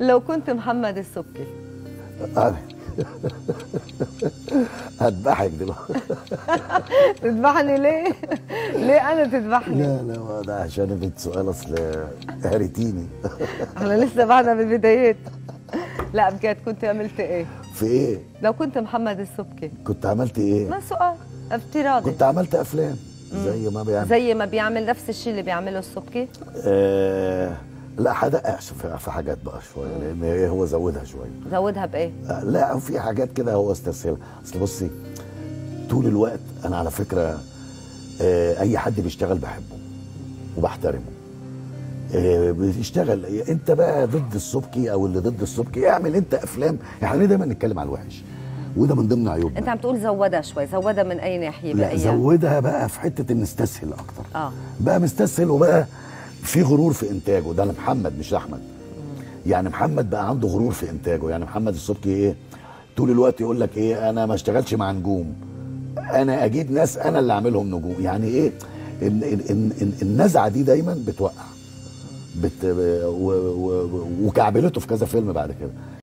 لو كنت محمد السبكي أنا هذبحك دلوقتي تذبحني ليه؟ ليه انا تذبحني؟ لا لا ما ده عشان انت سؤال اصل هريتيني احنا لسه بعدنا بالبدايات لا بجد كنت عملت ايه؟ في ايه؟ لو كنت محمد السبكي كنت عملت ايه؟ ما سؤال افتراضي كنت عملت افلام زي ما بيعمل زي ما بيعمل نفس الشيء اللي بيعمله السبكي آه لا هدقق في في حاجات بقى شويه لان هو زودها شويه زودها بايه؟ آه لا في حاجات كده هو استسهلها اصل بصي طول الوقت انا على فكره آه اي حد بيشتغل بحبه وبحترمه آه بيشتغل انت بقى ضد السبكي او اللي ضد السبكي اعمل انت افلام احنا ليه دايما نتكلم على الوحش وده من ضمن عيوبنا انت عم تقول زودها شوي زودها من اي ناحيه لا بأي زودها بقى في حته ان نستسهل اكتر اه بقى مستسهل وبقى في غرور في انتاجه ده محمد مش احمد يعني محمد بقى عنده غرور في انتاجه يعني محمد السبكي ايه طول الوقت يقول لك ايه انا ما اشتغلش مع نجوم انا اجيب ناس انا اللي اعملهم نجوم يعني ايه ال- ال- ال- ال- النزعه دي دايما بتوقع بت و- و- وكعبلته في كذا فيلم بعد كده